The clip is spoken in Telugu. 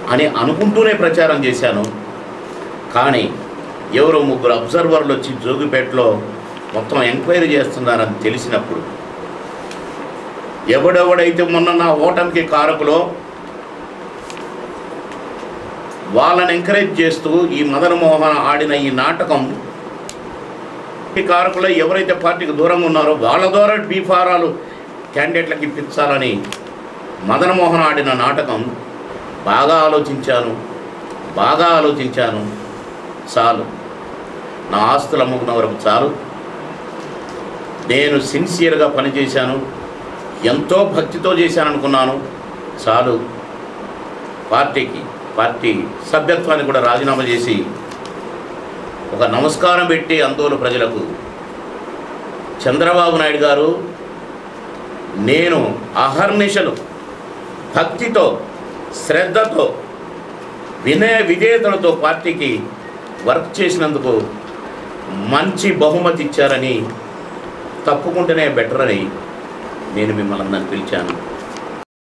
అని అనుకుంటూనే ప్రచారం చేశాను కానీ ఎవరో ముగ్గురు అబ్జర్వర్లు వచ్చి జోగిపేటలో మొత్తం ఎంక్వైరీ చేస్తున్నారని తెలిసినప్పుడు ఎవడెవడైతే మొన్న నా ఓటమికి కారకులో వాళ్ళని ఎంకరేజ్ చేస్తూ ఈ మదన్ మోహన్ ఆడిన ఈ నాటకం ఈ కారకులు ఎవరైతే పార్టీకి దూరంగా ఉన్నారో వాళ్ళ ద్వారా బీఫారాలు క్యాండిడేట్లకు ఇప్పించాలని మదన్ మోహన్ ఆడిన నాటకం బాగా ఆలోచించాను బాగా ఆలోచించాను చాలు నా ఆస్తులు అమ్ముకున్న వరకు చాలు నేను సిన్సియర్గా పనిచేశాను ఎంతో భక్తితో చేశాను అనుకున్నాను చాలు పార్టీకి పార్టీ సభ్యత్వాన్ని కూడా రాజీనామా చేసి ఒక నమస్కారం పెట్టి అందోలు ప్రజలకు చంద్రబాబు నాయుడు గారు నేను అహర్నిశలు భక్తితో శ్రద్ధతో వినయ విధేయతలతో పార్టీకి వర్క్ చేసినందుకు మంచి బహుమతి ఇచ్చారని తప్పుకుంటేనే బెటర్ అని నేను మిమ్మల్ని అందరిని పిలిచాను